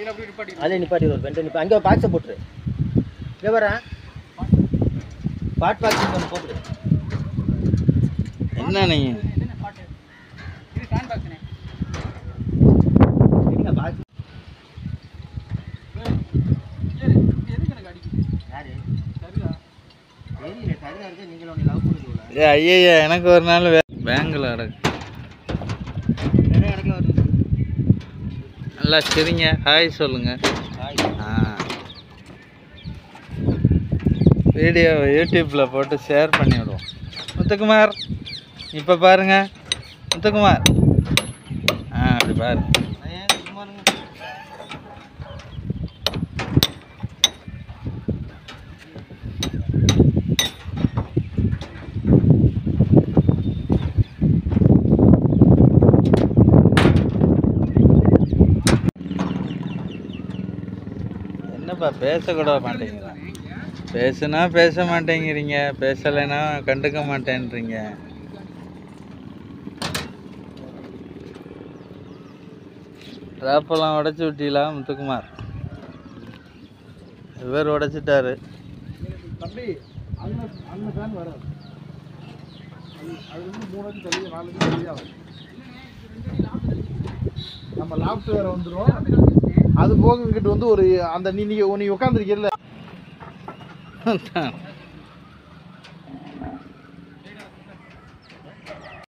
இதில் அப்படியே நிப்பாட்டி அதில் நிப்பாட்டி ஒரு பெண்டை நிப்பா அங்கே பாக்ஸை போட்டுரு இங்கே வரேன் பாட் பாக்ஸ் ஒன்று போட்டுரு என்ன நீங்கள் என்ன பாட்டு இது ஃபேன் பாக்ஸ்ண்ணே எங்க பாக்ஸ் எதுக்கு எனக்கு அடிக்குது யாரு சரியா தெரியல சரியா இருக்கு நீங்களும் ஒன்று லவ் பண்ணுறீங்களா ஏ ஐயா எனக்கு ஒரு நாள் பேங்கில் கிடக்கு நிறைய இடத்துல வருது நல்லா சரிங்க ஹாய் சொல்லுங்க ஹாய் ஆ வீடியோ யூடியூப்பில் போட்டு ஷேர் பண்ணி விடுவோம் முத்துக்குமார் இப்போ பாருங்க முத்துக்குமார் ஆ அப்படி பாரு ஏன் சும்மா இருங்க என்னப்பா பேசக்கூட மாட்டேங்கிறீங்க பேசுனா பேச மாட்டேங்கிறீங்க பேசலைன்னா கண்டுக்க மாட்டேன்றீங்க ட்ராப்பெல்லாம் உடச்சி விட்டீங்களா முத்துக்குமார் இவர் உடைச்சிட்டாரு தம்பி அந்த அந்த ஃபேன் வராது அது- அது வந்து மூணு அடி தள்ளி நாலு அடி தள்ளி ஆகும் நம்ம லாப்ட் வேற வந்துடும் அது போக இங்கிட்டு வந்து ஒரு அந்த நீ நீ நீ உட்காந்துருக்கீல்ல